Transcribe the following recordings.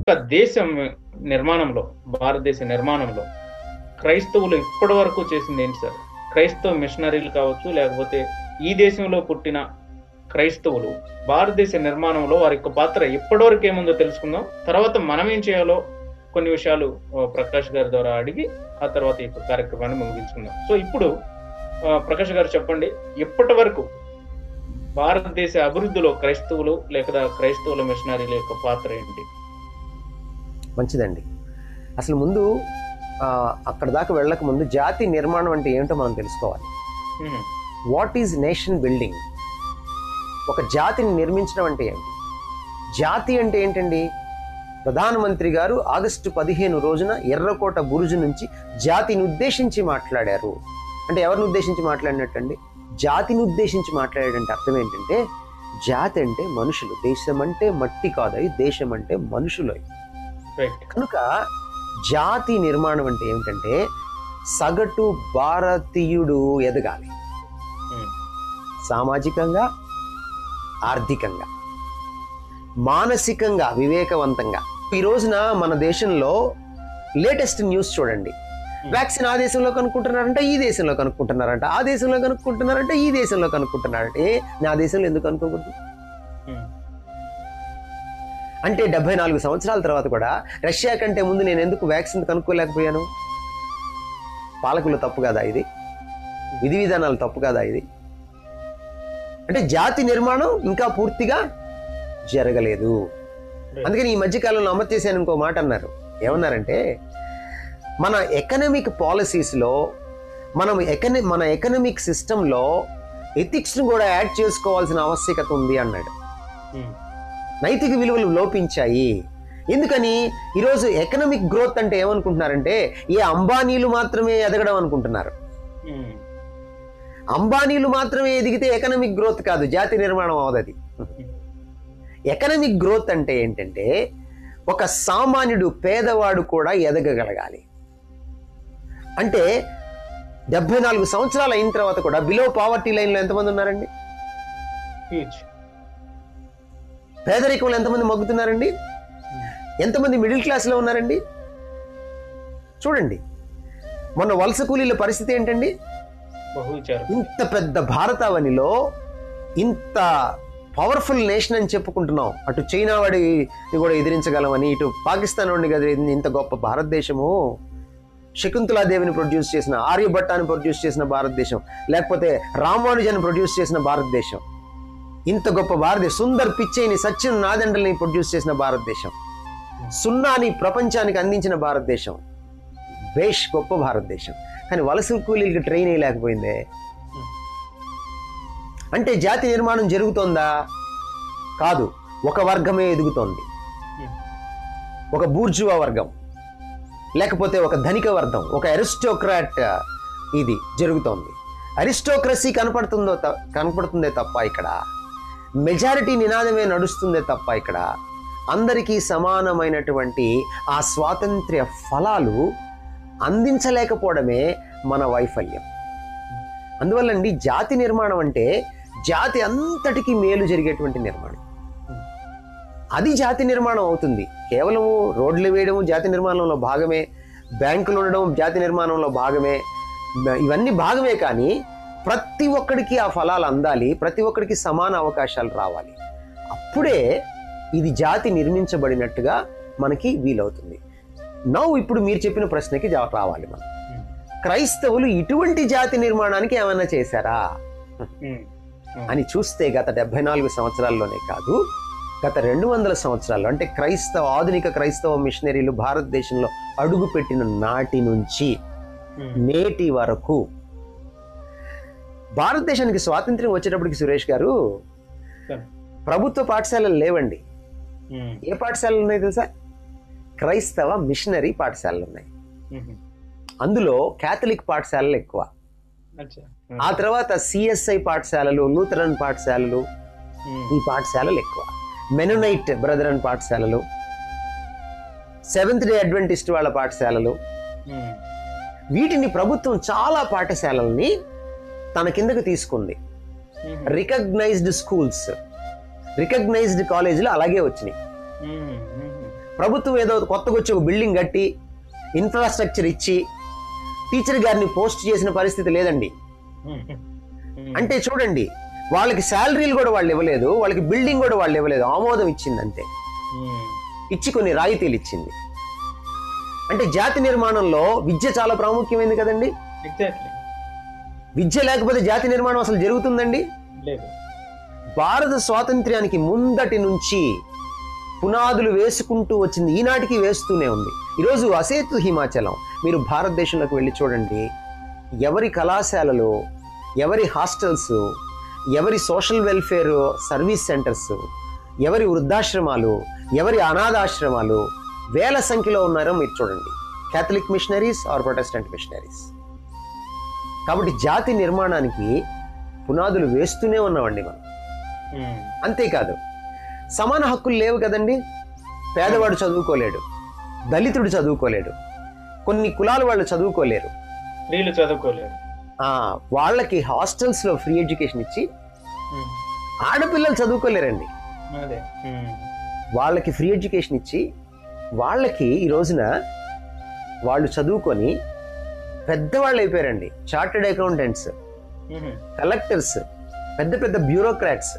యొక్క దేశం నిర్మాణంలో భారతదేశ నిర్మాణంలో క్రైస్తవులు ఇప్పటి వరకు చేసింది ఏంటి సార్ క్రైస్తవ మిషనరీలు కావచ్చు లేకపోతే ఈ దేశంలో పుట్టిన క్రైస్తవులు భారతదేశ నిర్మాణంలో వారి యొక్క పాత్ర ఇప్పటివరకు ఏముందో తెలుసుకుందాం తర్వాత మనం ఏం చేయాలో కొన్ని విషయాలు ఆ, ప్రకాష్ గారి ద్వారా అడిగి ఆ తర్వాత ఈ యొక్క కార్యక్రమాన్ని ముగించుకుందాం సో ఇప్పుడు ఆ, ప్రకాష్ గారు చెప్పండి ఇప్పటి వరకు భారతదేశ అభివృద్ధిలో క్రైస్తవులు లేదా క్రైస్తవుల మిషనరీల యొక్క పాత్ర ఏంటి మంచిదండి అసలు ముందు ఆ, అక్కడ దాకా వెళ్ళక ముందు జాతి నిర్మాణం అంటే ఏమిటో మనం తెలుసుకోవాలి um, what is nation building ఒక జాతిని నిర్మించడం అంటే ఏంటి జాతి అంటే ఏంటండి ప్రధానమంత్రి గారు ఆగస్టు పదిహేను రోజున ఎర్రకోట బురుజు నుంచి జాతిని ఉద్దేశించి మాట్లాడారు అంటే ఎవరిని ఉద్దేశించి మాట్లాడినట్టండి జాతిని ఉద్దేశించి మాట్లాడాడంటే అర్థం ఏంటంటే జాతి అంటే మనుషులు దేశం అంటే మట్టి కాదై దేశం అంటే మనుషులు రైట్ కనుక జాతి నిర్మాణం అంటే ఏమిటంటే సగటు భారతీయుడు ఎదగాలి ఉమ్, సామాజికంగా ఆర్థికంగా మానసికంగా వివేకవంతంగా ఈ రోజున మన దేశంలో లేటెస్ట్ న్యూస్ చూడండి వ్యాక్సిన్ ఆ దేశంలో కనుక్కుంటున్నారంట ఈ దేశంలో కనుక్కుంటున్నారంట ఆ దేశంలో కనుక్కుంటున్నారంట ఈ దేశంలో కనుక్కుంటున్నారంట ఏ నా దేశంలో ఎందుకు అనుకోకూడదు ఉమ్, అంటే డెబ్బై నాలుగు సంవత్సరాల తర్వాత కూడా రష్యా కంటే ముందు నేను ఎందుకు వ్యాక్సిన్ కనుక్కోలేకపోయాను పాలకులు తప్పు కదా ఇది విధి విధానాలు తప్పు కదా ఇది అంటే జాతి నిర్మాణం ఇంకా పూర్తిగా జరగలేదు అందుకని ఈ మధ్యకాలంలో అమలు చేశాను ఇంకో మాట అన్నారు ఏమన్నారంటే మన ఎకనమిక్ పాలసీస్లో మనం ఎకన మన ఎకనమిక్ సిస్టంలో ఎథిక్స్ను కూడా యాడ్ చేసుకోవాల్సిన ఆవశ్యకత ఉంది అన్నాడు ఉమ్, నైతిక విలువలు లోపించాయి ఎందుకని ఈరోజు ఎకనమిక్ గ్రోత్ అంటే ఏమనుకుంటున్నారంటే ఏ అంబానీలు మాత్రమే ఎదగడం అనుకుంటున్నారు ఉమ్, అంబానీలు మాత్రమే ఎదిగితే ఎకనమిక్ గ్రోత్ కాదు జాతి నిర్మాణం అవదది ఎకనమిక్ గ్రోత్ అంటే ఏంటంటే ఒక సామాన్యుడు పేదవాడు కూడా ఎదగగలగాలి అంటే డెబ్బై నాలుగు సంవత్సరాలు అయిన తర్వాత కూడా బిలో పావర్టీ లైన్లో ఎంతమంది ఉన్నారండి హ్యూజ్ పేదరికంలో ఎంతమంది మగ్గుతున్నారండి ఎంతమంది మిడిల్ క్లాస్లో ఉన్నారండి చూడండి మొన్న వలస కూలీల పరిస్థితి ఏంటండి బహు విచారం ఇంత పెద్ద భారతావనిలో ఇంత పవర్ఫుల్ నేషన్ అని చెప్పుకుంటున్నాం అటు చైనా వాడిని కూడా ఎదిరించగలమని ఇటు పాకిస్తాన్ వాడిని కదా ఇంత గొప్ప భారతదేశము శకుంతలాదేవిని ప్రొడ్యూస్ చేసిన ఆర్యభట్టాన్ని ప్రొడ్యూస్ చేసిన భారతదేశం లేకపోతే రామానుజాన్ని ప్రొడ్యూస్ చేసిన భారతదేశం ఇంత గొప్ప భారతదేశం సుందర్ పిచ్చైని సచిన్ నాదండల్ని ప్రొడ్యూస్ చేసిన భారతదేశం సున్నాని ప్రపంచానికి అందించిన భారతదేశం బేష్ గొప్ప భారతదేశం కానీ వలస కూలీలకి ట్రైన్ వేయలేకపోయిందే అంటే జాతి నిర్మాణం జరుగుతోందా కాదు ఒక వర్గమే ఎదుగుతోంది ఒక బూర్జువా వర్గం లేకపోతే ఒక ధనిక వర్గం ఒక అరిస్టోక్రాట్ ఇది జరుగుతోంది అరిస్టోక్రసీ కనపడుతుందో త- కనపడుతుందే తప్ప ఇక్కడ మెజారిటీ నినాదమే నడుస్తుందే తప్ప ఇక్కడ అందరికీ సమానమైనటువంటి ఆ స్వాతంత్ర్య ఫలాలు అందించలేకపోవడమే మన వైఫల్యం అందువల్లండి జాతి నిర్మాణం అంటే జాతి అంతటికి మేలు జరిగేటువంటి నిర్మాణం అది జాతి నిర్మాణం అవుతుంది కేవలం రోడ్లు వేయడం జాతి నిర్మాణంలో భాగమే బ్యాంకులు ఉండడం జాతి నిర్మాణంలో భాగమే బ- ఇవన్నీ భాగమే కానీ ప్రతి ఒక్కడికి ఆ ఫలాలు అందాలి ప్రతి ఒక్కడికి సమాన అవకాశాలు రావాలి అప్పుడే ఇది జాతి నిర్మించబడినట్టుగా మనకి వీలవుతుంది నవ్వు ఇప్పుడు మీరు చెప్పిన ప్రశ్నకి జవాబు రావాలి మనం క్రైస్తవులు ఇటువంటి జాతి నిర్మాణానికి ఏమైనా చేశారా ఉమ్, అని చూస్తే గత డెబ్బై నాలుగు సంవత్సరాల్లోనే కాదు గత రెండు వందల సంవత్సరాల్లో అంటే క్రైస్తవ ఆధునిక క్రైస్తవ మిషనరీలు భారతదేశంలో అడుగుపెట్టిన నాటి నుంచి ఉమ్, నేటి వరకు భారతదేశానికి స్వాతంత్ర్యం వచ్చేటప్పటికి సురేష్ గారు సరే. ప్రభుత్వ పాఠశాలలు లేవండి ఉమ్, ఏ పాఠశాలలు ఉన్నాయి తెలుసా క్రైస్తవ మిషనరీ పాఠశాలలు ఉన్నాయి ఉమ్, అందులో కేథలిక్ పాఠశాలలు ఎక్కువ అచ్చా. ఆ తర్వాత సిఎస్ఐ పాఠశాలలు లూథరన్ పాఠశాలలు ఉమ్, ఈ పాఠశాలలు ఎక్కువ మెనోనైట్ బ్రదరన్ పాఠశాలలు సెవెంత్ డే అడ్వెంటిస్ట్ వాళ్ళ పాఠశాలలు ఉమ్, వీటిని ప్రభుత్వం చాలా పాఠశాలల్ని తన కిందకు తీసుకుంది ఉమ్, రికగ్నైజ్డ్ స్కూల్స్ రికగ్నైజ్డ్ కాలేజీలు అలాగే వచ్చినాయి ఉమ్, ఉమ్, ప్రభుత్వం ఏదో కొత్తగా వచ్చి ఒక బిల్డింగ్ కట్టి ఇన్ఫ్రాస్ట్రక్చర్ ఇచ్చి టీచర్ గారిని పోస్ట్ చేసిన పరిస్థితి లేదండి ఉమ్. ఉమ్. అంటే చూడండి వాళ్ళకి శాలరీలు కూడా వాళ్ళు ఇవ్వలేదు వాళ్ళకి బిల్డింగ్ కూడా వాళ్ళు ఇవ్వలేదు ఆమోదం ఇచ్చింది అంతే ఉమ్. ఇచ్చి కొన్ని రాయితీలు ఇచ్చింది అంటే జాతి నిర్మాణంలో విద్య చాలా ప్రాముఖ్యమైంది కదండి ఎగ్జాక్ట్లీ విద్య లేకపోతే జాతి నిర్మాణం అసలు జరుగుతుందండి లేదు భారత స్వాతంత్ర్యానికి ముందటి నుంచి పునాదులు వేసుకుంటూ వచ్చింది ఈనాటికి వేస్తూనే ఉంది ఈరోజు అసేతు హిమాచలం మీరు భారతదేశంలోకి వెళ్ళి చూడండి ఎవరి కళాశాలలు ఎవరి హాస్టల్స్ ఎవరి సోషల్ వెల్ఫేర్ సర్వీస్ సెంటర్స్ ఎవరి వృద్ధాశ్రమాలు ఎవరి అనాథాశ్రమాలు వేల సంఖ్యలో ఉన్నారో మీరు చూడండి Catholic missionaries or Protestant missionaries కాబట్టి జాతి నిర్మాణానికి పునాదులు వేస్తూనే ఉన్నామండి మనం ఉమ్. అంతేకాదు సమాన హక్కులు లేవు కదండి పేదవాడు చదువుకోలేడు దళితుడు చదువుకోలేడు కొన్ని కులాల వాళ్ళు చదువుకోలేరు స్త్రీలు చదువుకోలేరు ఆ, వాళ్ళకి హాస్టల్స్లో ఫ్రీ ఎడ్యుకేషన్ ఇచ్చి ఉమ్. ఆడపిల్లలు చదువుకోలేరండి అదే ఉమ్. వాళ్ళకి ఫ్రీ ఎడ్యుకేషన్ ఇచ్చి వాళ్ళకి ఈ రోజున వాళ్ళు చదువుకొని పెద్దవాళ్ళు అయిపోయారండి చార్టెడ్ అకౌంటెంట్స్ ఉమ్. కలెక్టర్స్ పెద్ద పెద్ద బ్యూరోక్రాట్స్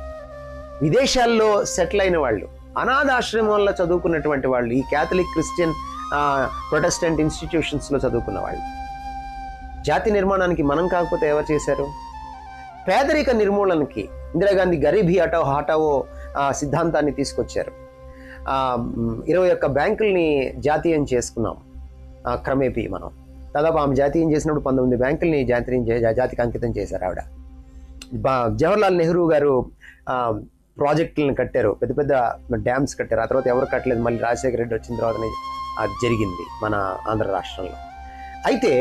విదేశాల్లో సెటిల్ అయిన వాళ్ళు అనాథాశ్రమంలో చదువుకున్నటువంటి వాళ్ళు ఈ క్యాథలిక్ క్రిస్టియన్ ఆ, ప్రొటెస్టెంట్ ఇన్స్టిట్యూషన్స్లో చదువుకున్న వాళ్ళు జాతి నిర్మాణానికి మనం కాకపోతే ఎవరు చేశారు పేదరిక నిర్మూలనకి ఇందిరాగాంధీ గరీబీ హటావో హటావో ఆ, సిద్ధాంతాన్ని తీసుకొచ్చారు ఆ, మ్, ఇరవై ఒక్క బ్యాంకుల్ని జాతీయం చేసుకున్నాం ఆ, క్రమేపీ మనం దాదాపు ఆమె జాతీయం చేసినప్పుడు పంతొమ్మిది బ్యాంకుల్ని జాతీయం చే- జా- జాతికి అంకితం చేశారు ఆవిడ బా- జవహర్లాల్ నెహ్రూ గారు ఆ, ప్రాజెక్టులను కట్టారు పెద్ద పెద్ద డ్యామ్స్ కట్టారు ఆ తర్వాత ఎవరు కట్టలేదు మళ్ళీ రాజశేఖర రెడ్డి వచ్చిన తర్వాతనే అది జరిగింది మన ఆంధ్ర రాష్ట్రంలో అయితే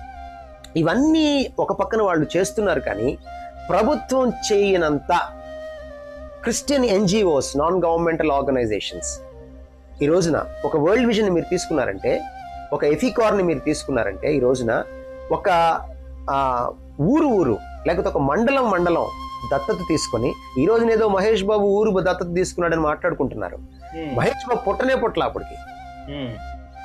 ఇవన్నీ ఒక పక్కన వాళ్ళు చేస్తున్నారు కానీ ప్రభుత్వం చేయనంత Christian NGOs non governmental organisations ఈ రోజున ఒక వరల్డ్ విజన్ మీరు తీసుకున్నారంటే ఒక ఎఫికార్ని మీరు తీసుకున్నారంటే ఈ రోజున ఒక ఆ, ఊరు ఊరు లేకపోతే ఒక మండలం మండలం దత్తత తీసుకొని ఈ రోజున ఏదో మహేష్ బాబు ఊరు దత్తత తీసుకున్నాడని మాట్లాడుకుంటున్నారు ఉమ్. మహేష్ బాబు పుట్టనే పుట్టల అప్పటికి ఉమ్.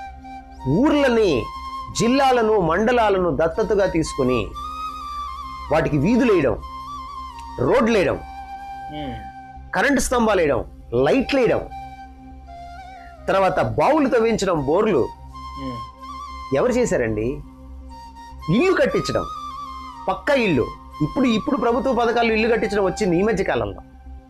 ఊర్లని జిల్లాలను మండలాలను దత్తతగా తీసుకొని వాటికి వీధులు వేయడం రోడ్లు వేయడం ఉమ్. కరెంటు స్తంభాలు వేయడం లైట్లు వేయడం తర్వాత బావులు తవ్వించడం బోర్లు ఉమ్. ఎవరు చేశారండి ఇల్లు కట్టించడం పక్క ఇల్లు ఇప్పుడు ఇప్పుడు ప్రభుత్వ పథకాలు ఇల్లు కట్టించడం వచ్చింది ఈ మధ్య కాలంలో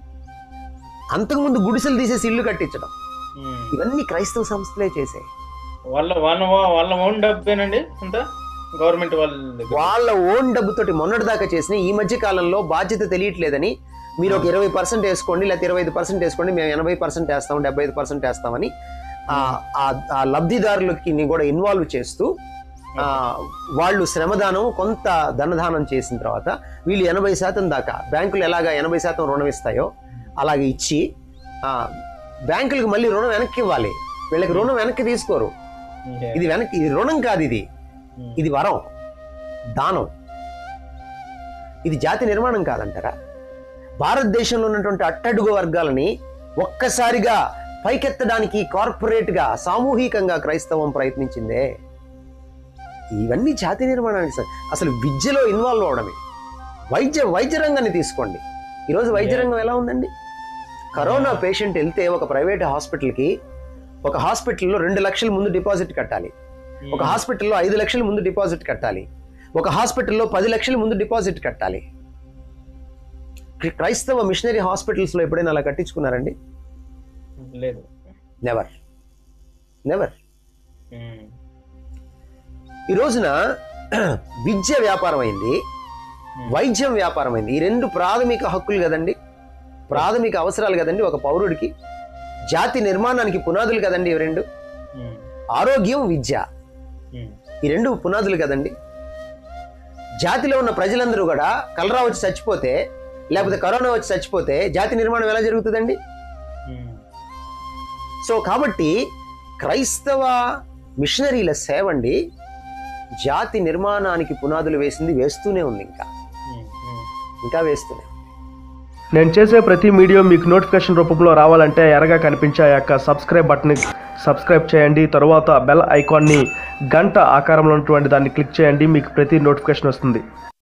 అంతకుముందు గుడిసెలు తీసేసి ఇల్లు కట్టించడం ఉమ్. ఇవన్నీ క్రైస్తవ సంస్థలే చేశాయి వాళ్ళ వాళ్ళ వాళ్ళ ఓన్ డబ్బేనండి అంతా గవర్నమెంట్ వాళ్ళ దగ్గర వాళ్ళ ఓన్ డబ్బుతోటి మొన్నటిదాకా చేసిన ఈ మధ్య కాలంలో బాధ్యత తెలియట్లేదని మీరు ఒక ఇరవై పర్సెంట్ వేసుకోండి లేకపోతే ఇరవై ఐదు పర్సెంట్ వేసుకోండి మేము ఎనభై పర్సెంట్ వేస్తాం డెబ్బై ఐదు పర్సెంట్ వేస్తామని ఆ- ఆ- ఆ లబ్ధిదారులకి ని కూడా ఇన్వాల్వ్ చేస్తూ ఆ, వాళ్ళు శ్రమదానం కొంత ధనదానం చేసిన తర్వాత వీళ్ళు ఎనభై శాతం దాకా బ్యాంకులు ఎలాగా ఎనభై శాతం రుణం ఇస్తాయో అలాగే ఇచ్చి ఆ, బ్యాంకులకు మళ్ళీ రుణం వెనక్కి ఇవ్వాలి వీళ్ళకి రుణం వెనక్కి తీసుకోరు Yeah. ఇది వెనక్కి ఇది రుణం కాదు ఇది ఉమ్. ఇది వరం దానం ఇది జాతి నిర్మాణం కాదంటారా భారతదేశంలో ఉన్నటువంటి అట్టడుగు వర్గాలని ఒక్కసారిగా పైకెత్తడానికి కార్పొరేట్ గా సామూహికంగా క్రైస్తవం ప్రయత్నించిందే ఇవన్నీ జాతి నిర్మాణానికి స- అసలు విద్యలో ఇన్వాల్వ్ అవడమే వైద్య వైద్య రంగాన్ని తీసుకోండి ఈరోజు వైద్య Yeah. రంగం ఎలా ఉందండి కరోనా పేషెంట్ వెళ్తే ఒక ప్రైవేట్ హాస్పిటల్కి ఒక హాస్పిటల్లో రెండు లక్షల ముందు డిపాజిట్ కట్టాలి ఒక ఉమ్. హాస్పిటల్లో ఐదు లక్షల ముందు డిపాజిట్ కట్టాలి ఒక హాస్పిటల్లో పది లక్షల ముందు డిపాజిట్ కట్టాలి క్రి- క్రైస్తవ మిషనరీ హాస్పిటల్స్లో ఎప్పుడైనా అలా కట్టించుకున్నారండి లేదు నెవర్ నెవర్ ఉమ్. ఈ రోజున విద్య వ్యాపారం అయింది వైద్యం వ్యాపారం అయింది ఈ రెండు ప్రాథమిక హక్కులు కదండి ప్రాథమిక అవసరాలు కదండి ఒక పౌరుడికి జాతి నిర్మాణానికి పునాదులు కదండి ఇవి రెండు ఉమ్. ఆరోగ్యం విద్య ఉమ్. ఈ రెండు పునాదులు కదండి జాతిలో ఉన్న ప్రజలందరూ కూడా కలరా వచ్చి చచ్చిపోతే లేకపోతే కరోనా వచ్చి చచ్చిపోతే జాతి నిర్మాణం ఎలా జరుగుతుందండి ఉమ్. సో కాబట్టి క్రైస్తవ మిషనరీల సేవ అండి జాతి నిర్మాణానికి పునాదులు వేసింది వేస్తూనే ఉంది ఇంకా ఉమ్. ఉమ్. ఇంకా వేస్తూనే ఉంది నేను చేసే ప్రతి వీడియో మీకు నోటిఫికేషన్ రూపంలో రావాలంటే ఎరగా కనిపించే ఆ యొక్క సబ్స్క్రైబ్ బటన్ని సబ్స్క్రైబ్ చేయండి తరువాత బెల్ ఐకాన్ని గంట ఆకారంలో ఉన్నటువంటి దాన్ని క్లిక్ చేయండి మీకు ప్రతి నోటిఫికేషన్ వస్తుంది